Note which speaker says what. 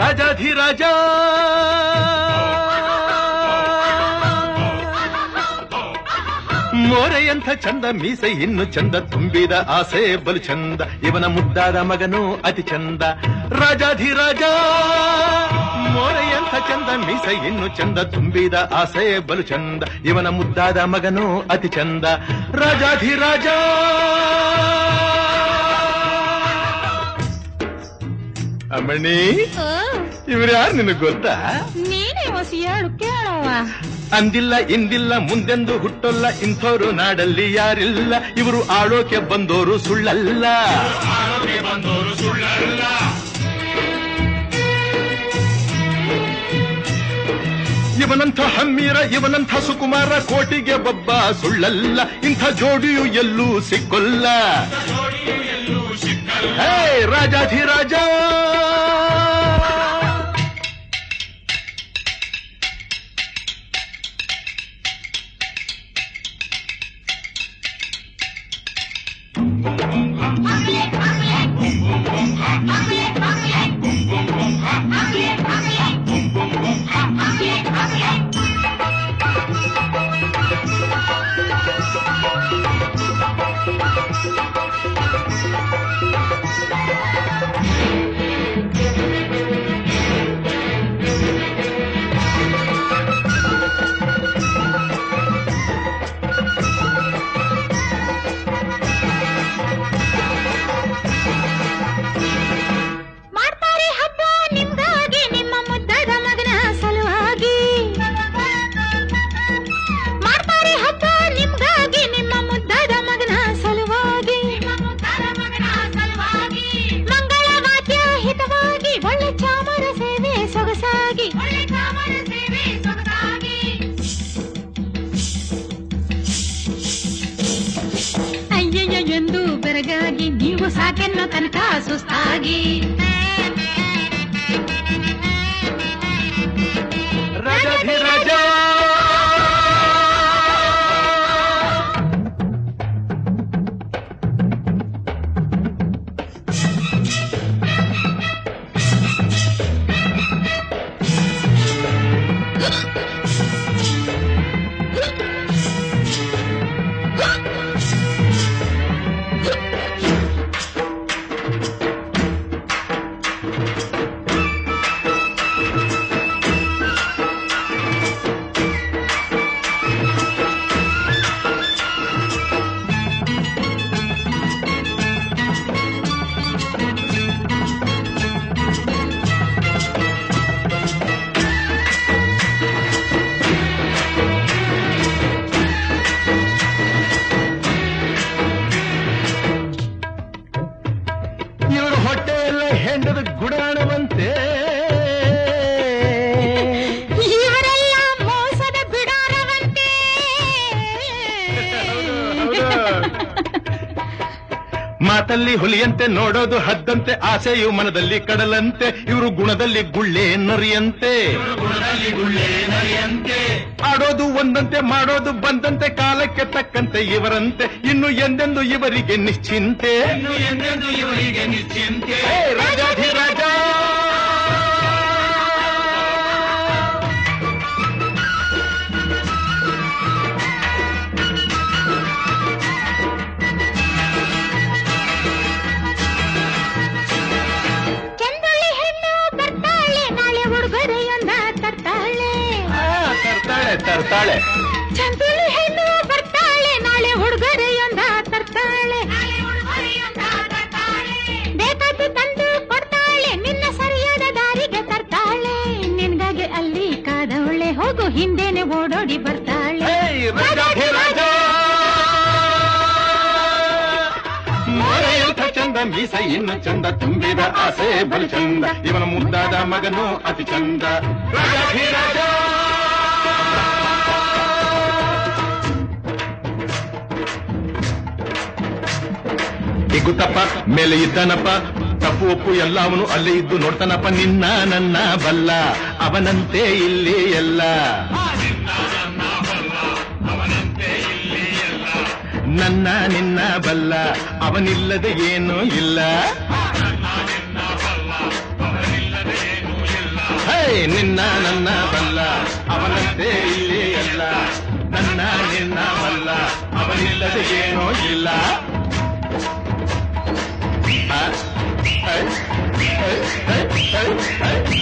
Speaker 1: ರಾಜಾಧಿರಾಜ ಮೋರೆಯಂಥ ಚಂದ ಮೀಸೆ ಇನ್ನು ಚಂದ ತುಂಬಿದ ಆಸೆ ಬಲು ಚಂದ ಇವನ ಮುದ್ದಾದ ಮಗನು ಅತಿ ಚಂದ ರಾಜಾಧಿರಾಜ ಮೋರೆಯಂಥ ಚಂದ ಮೀಸೆ ಇನ್ನು ಚಂದ ತುಂಬಿದ ಆಸೆ ಬಲು ಚಂದ ಇವನ ಮುದ್ದಾದ ಮಗನು ಅತಿ ಚಂದ ರಾಜಾಧಿರಾಜ ಅಮ್ಮಣಿ
Speaker 2: ಓ
Speaker 1: ಇವ್ರು ಯಾರು ನಿನಗ್ ಗೊತ್ತಾ
Speaker 2: ನೀನೇ ಹೊಸ ಹೇಳು ಕೇಳವ್ವ
Speaker 1: ಅಂದಿಲ್ಲ ಇಂದಿಲ್ಲ ಮುಂದೆಂದು ಹುಟ್ಟೊಲ್ಲ ಇಂಥವ್ರು ನಾಡಲ್ಲಿ ಯಾರಿಲ್ಲ ಇವರು ಆಳೋಕೆ ಬಂದೋರು ಸುಳ್ಳಲ್ಲ ಇವನಂಥ ಹಮ್ಮೀರ ಇವನಂಥ ಸುಕುಮಾರ ಕೋಟಿಗೆ ಒಬ್ಬ ಸುಳ್ಳಲ್ಲ ಇಂಥ ಜೋಡಿಯು ಎಲ್ಲೂ ಸಿಕ್ಕೊಲ್ಲ ಹೇ ರಾಜಾಧಿರಾಜ
Speaker 2: ಮಾಡ್ತಾರೆ ಹಬ್ಬ ನಿಮ್ಗಾಗಿ ನಿಮ್ಮ ಮುದ್ದಾದ ಮಗನ ಸಲುವಾಗಿ ಮಾಡ್ತಾರೆ ಹಬ್ಬ ನಿಮ್ಗಾಗಿ ನಿಮ್ಮ ಮುದ್ದಾದ ಮಗನ ಸಲುವಾಗಿ ಮಂಗಳ ವಾದ್ಯ ಹಿತವಾಗಿ ಒಳ್ಳೆ ಚಾಮರ ಸೇವೆ ಸೊಗಸಾಗಿ ಅಯ್ಯಯ್ಯ ಎಂದು ಬೆರಗಾಗಿ ನೀವು ಸಾಕೆನ್ನೋ ತನಕ ಸುಸ್ತಾಗಿ
Speaker 1: ರಾಜಾಧಿರಾಜ ಇವರು ಹೊಟ್ಟೆಯಲ್ಲ ಹೆಂಡದ ಗುಡಾಣವಂತೆ
Speaker 2: ಇವರೆಲ್ಲ ಮೋಸದ ಬಿಡಾರವಂತೆ
Speaker 1: ಮಾತಲ್ಲಿ ಹುಲಿಯಂತೆ ನೋಡೋದು ಹದ್ದಂತೆ ಆಸೆಯು ಮನದಲ್ಲಿ ಕಡಲಂತೆ ಇವರು ಗುಣದಲ್ಲಿ ಗುಳ್ಳೆ ನರಿಯಂತೆ ಆಡೋದು ಒಂದಂತೆ ಮಾಡೋದು ಬಂದಂತೆ ಕಾಲಕ್ಕೆ ತಕ್ಕಂತೆ ಇವರಂತೆ ಇನ್ನು ಎಂದೆಂದು ಇವರಿಗೆ ನಿಶ್ಚಿಂತೆ ಹೇ, ರಾಜಾಧಿರಾಜ
Speaker 2: ಚಂದಳ್ಳಿ ಹೆಣ್ಣು ಬರ್ತಾಳೆ ನಾಳೆ ಉಡುಗೊರೆಯೊಂದ ತರ್ತಾಳೆ
Speaker 1: ಆ, ತರ್ತಾಳೆ ತರ್ತಾಳೆ
Speaker 2: ಚಂದಳ್ಳಿ ಹೆಣ್ಣು ಬರ್ತಾಳೆ ನಾಳೆ ಉಡುಗೊರೆಯೊಂದ ತರ್ತಾಳೆ ಬೇಕಾದ್ದು ತಂದು ಕೊಡ್ತಾಳೆ ನಿನ್ನ ಸರಿಯಾದ ದಾರಿಗೆ ತರ್ತಾಳೆ ನಿನ್ಗಾಗಿ ಅಲ್ಲಿ ಕಾದವಳೆ ಹೋಗು ಹಿಂದೆನೆ ಓಡೋಡಿ ಬರ್ತಾಳೆ
Speaker 1: ಹೇ, ರಾಜಾಧಿರಾಜ ಮೋರೆಯಂಥ ಚಂದ ಮೀಸ ಇನ್ನು ಚಂದ ತುಂಬಿದ ಆಸೆ ಬಲು ಚಂದ ಇವನ ಮುದ್ದಾದ ಮಗನು ಅತಿ ಚಂದ ರಾಜಾಧಿರಾಜ ಇಗುತ್ತಪ್ಪ ಮೇಲೆ ಇದ್ದಾನಪ್ಪ ತಪ್ಪು ಒಪ್ಪು ಎಲ್ಲ ಅವನು ಅಲ್ಲೇ ಇದ್ದು ನೋಡ್ತಾನಪ್ಪ ನಿನ್ನ ನನ್ನ ಬಲ್ಲ ಅವನಂತೆ ಇಲ್ಲಿ ಎಲ್ಲ ನನ್ನ ನಿನ್ನ ಬಲ್ಲ ಅವನಿಲ್ಲದೆ ಏನೂ ಇಲ್ಲ ನಿನ್ನ ನನ್ನ ಬಲ್ಲ ಅವನಂತೆ ಇಲ್ಲಿ ಎಲ್ಲ ನನ್ನ ನಿನ್ನ ಬಲ್ಲ ಅವನಿಲ್ಲದೆ ಏನೋ ಇಲ್ಲ ಆ, ಐ, ಐ, ಐ, ಐ, ಐ,